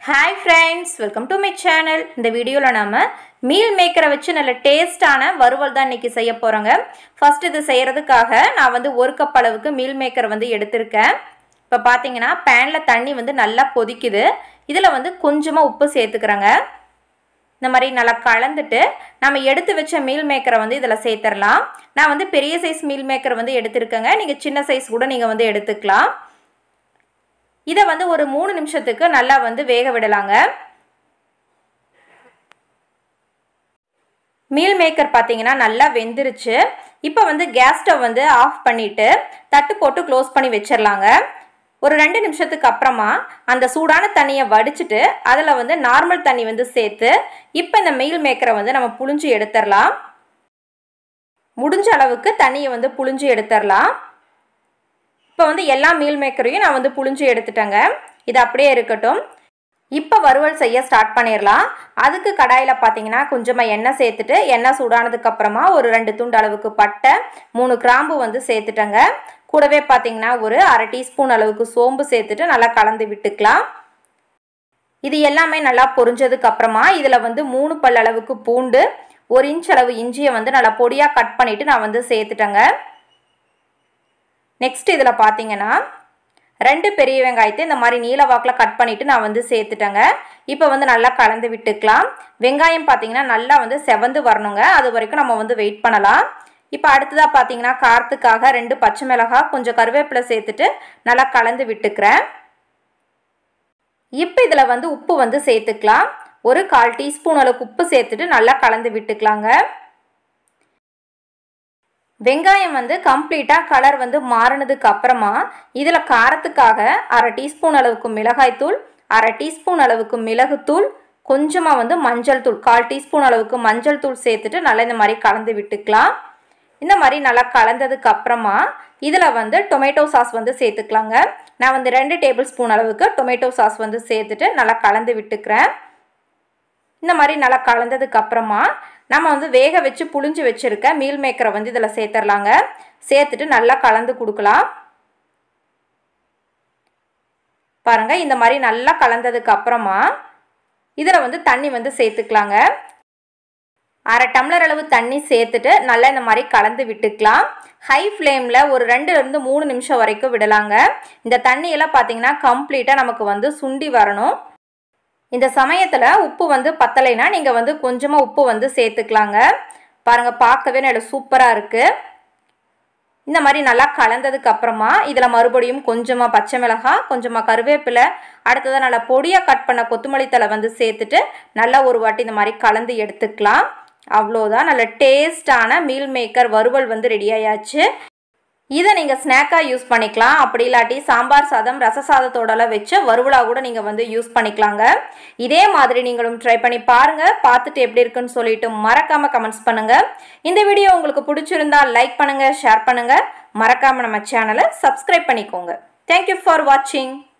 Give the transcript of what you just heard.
hi friends welcome to my channel இந்த வீடியோவில் நாம் மீல் மேக்கரை வச்சு நல்ல டேஸ்டான வறுவல் தான் இன்றைக்கி செய்ய போகிறோங்க ஃபஸ்ட் இது செய்கிறதுக்காக நான் வந்து ஒரு கப் அளவுக்கு மீல் மேக்கர் வந்து எடுத்திருக்கேன் இப்போ பார்த்தீங்கன்னா பேனில் தண்ணி வந்து நல்லா கொதிக்குது இதில் வந்து கொஞ்சமாக உப்பு சேர்த்துக்கிறேங்க இந்த மாதிரி நல்லா கலந்துட்டு நம்ம எடுத்து வச்ச மீல் மேக்கரை வந்து இதில் சேர்த்துடலாம் நான் வந்து பெரிய சைஸ் மீல் மேக்கர் வந்து எடுத்திருக்கேங்க நீங்கள் சின்ன சைஸ் கூட நீங்கள் வந்து எடுத்துக்கலாம் இதை வந்து ஒரு மூணு நிமிஷத்துக்கு நல்லா வந்து வேக விடலாங்க மீல் மேக்கர் பார்த்தீங்கன்னா நல்லா வெந்துருச்சு இப்போ வந்து கேஸ் ஸ்டவ் வந்து ஆஃப் பண்ணிவிட்டு தட்டு போட்டு க்ளோஸ் பண்ணி வச்சிடலாங்க ஒரு ரெண்டு நிமிஷத்துக்கு அப்புறமா அந்த சூடான தண்ணியை வடிச்சிட்டு அதில் வந்து நார்மல் தண்ணி வந்து சேர்த்து இப்போ இந்த மீல் மேக்கரை வந்து நம்ம புழிஞ்சு எடுத்துடலாம் முடிஞ்ச அளவுக்கு தண்ணியை வந்து புழிஞ்சு எடுத்துடலாம் இப்போ வந்து எல்லா மீல் மேக்கரையும் நான் வந்து புழிஞ்சு எடுத்துட்டேங்க இது அப்படியே இருக்கட்டும் இப்போ வறுவல் செய்ய ஸ்டார்ட் பண்ணிடலாம் அதுக்கு கடாயில் பார்த்தீங்கன்னா கொஞ்சமாக எண்ணெய் சேர்த்துட்டு எண்ணெய் சூடானதுக்கு அப்புறமா ஒரு ரெண்டு துண்டு அளவுக்கு பட்டை மூணு கிராம்பு வந்து சேர்த்துட்டேங்க கூடவே பார்த்தீங்கன்னா ஒரு அரை டீஸ்பூன் அளவுக்கு சோம்பு சேர்த்துட்டு நல்லா கலந்து விட்டுக்கலாம் இது எல்லாமே நல்லா பொரிஞ்சதுக்கு அப்புறமா இதில் வந்து மூணு பல் அளவுக்கு பூண்டு ஒரு இன்ச் அளவு இஞ்சியை வந்து நல்லா பொடியாக கட் பண்ணிவிட்டு நான் வந்து சேர்த்துட்டேங்க நெக்ஸ்ட் இதில் பார்த்தீங்கன்னா ரெண்டு பெரிய வெங்காயத்தை இந்த மாதிரி நீல வாக்கில் கட் பண்ணிவிட்டு நான் வந்து சேர்த்துட்டேங்க இப்போ வந்து நல்லா கலந்து விட்டுக்கலாம் வெங்காயம் பார்த்தீங்கன்னா நல்லா வந்து செவந்து வரணுங்க அது வரைக்கும் நம்ம வந்து வெயிட் பண்ணலாம் இப்போ அடுத்ததாக பார்த்தீங்கன்னா காரத்துக்காக ரெண்டு பச்சை மிளகாய் கொஞ்சம் கருவேப்பிலை சேர்த்துட்டு நல்லா கலந்து விட்டுக்கிறேன் இப்போ இதில் வந்து உப்பு வந்து சேர்த்துக்கலாம் ஒரு கால் டீஸ்பூன் அளவுக்கு உப்பு சேர்த்துட்டு நல்லா கலந்து விட்டுக்கலாங்க வெங்காயம் வந்து கம்ப்ளீட்டாக கலர் வந்து மாறினதுக்கு அப்புறமா இதில் காரத்துக்காக அரை டீஸ்பூன் அளவுக்கு மிளகாய்த்தூள் அரை டீஸ்பூன் அளவுக்கு மிளகுத்தூள் கொஞ்சமாக வந்து மஞ்சள் தூள் கால் டீஸ்பூன் அளவுக்கு மஞ்சள் தூள் சேர்த்துட்டு நல்லா இந்த மாதிரி கலந்து விட்டுக்கலாம் இந்த மாதிரி நல்லா கலந்ததுக்கு அப்புறமா இதில் வந்து டொமேட்டோ சாஸ் வந்து சேர்த்துக்கலாங்க நான் வந்து ரெண்டு டேபிள் ஸ்பூன் அளவுக்கு டொமேட்டோ சாஸ் வந்து சேர்த்துட்டு நல்லா கலந்து விட்டுக்கிறேன் இந்த மாதிரி நல்லா கலந்ததுக்கு அப்புறமா நம்ம வந்து வேக வச்சு புளிஞ்சு வச்சுருக்க மீல் மேக்கரை வந்து இதில் சேர்த்துடலாங்க சேர்த்துட்டு நல்லா கலந்து கொடுக்கலாம் பாருங்கள் இந்த மாதிரி நல்லா கலந்ததுக்கு அப்புறமா இதில் வந்து தண்ணி வந்து சேர்த்துக்கலாங்க அரை டம்ளர் அளவு தண்ணி சேர்த்துட்டு நல்லா இந்த மாதிரி கலந்து விட்டுக்கலாம் ஹை ஃப்ளேமில் ஒரு ரெண்டுலேருந்து மூணு நிமிஷம் வரைக்கும் விடலாங்க இந்த தண்ணியெல்லாம் பார்த்தீங்கன்னா கம்ப்ளீட்டாக நமக்கு வந்து சுண்டி வரணும் இந்த சமயத்தில் உப்பு வந்து பத்தலைனா நீங்கள் வந்து கொஞ்சமாக உப்பு வந்து சேர்த்துக்கலாங்க பாருங்கள் பார்க்கவே நல்ல சூப்பராக இருக்குது இந்த மாதிரி நல்லா கலந்ததுக்கு அப்புறமா இதில் மறுபடியும் கொஞ்சமாக பச்சை மிளகாய் கொஞ்சமாக கருவேப்பிலை அடுத்ததாக நல்லா பொடியாக கட் பண்ண கொத்தமல்லி தலை வந்து சேர்த்துட்டு நல்லா ஒரு வாட்டி இந்த மாதிரி கலந்து எடுத்துக்கலாம் அவ்வளோதான் நல்ல டேஸ்டான மீல் மேக்கர் வறுவல் வந்து ரெடி ஆயாச்சு இதை நீங்கள் ஸ்நாக்காக யூஸ் பண்ணிக்கலாம் அப்படி இல்லாட்டி சாம்பார் சாதம் ரச சாதத்தோடலாம் வச்சு வறுவலாக கூட நீங்கள் வந்து யூஸ் பண்ணிக்கலாங்க இதே மாதிரி நீங்களும் ட்ரை பண்ணி பாருங்கள் பார்த்துட்டு எப்படி இருக்குன்னு சொல்லிட்டு மறக்காமல் கமெண்ட்ஸ் பண்ணுங்கள் இந்த வீடியோ உங்களுக்கு பிடிச்சிருந்தா லைக் பண்ணுங்கள் ஷேர் பண்ணுங்கள் மறக்காமல் நம்ம சேனலை சப்ஸ்கிரைப் பண்ணிக்கோங்க தேங்க்யூ ஃபார் வாட்சிங்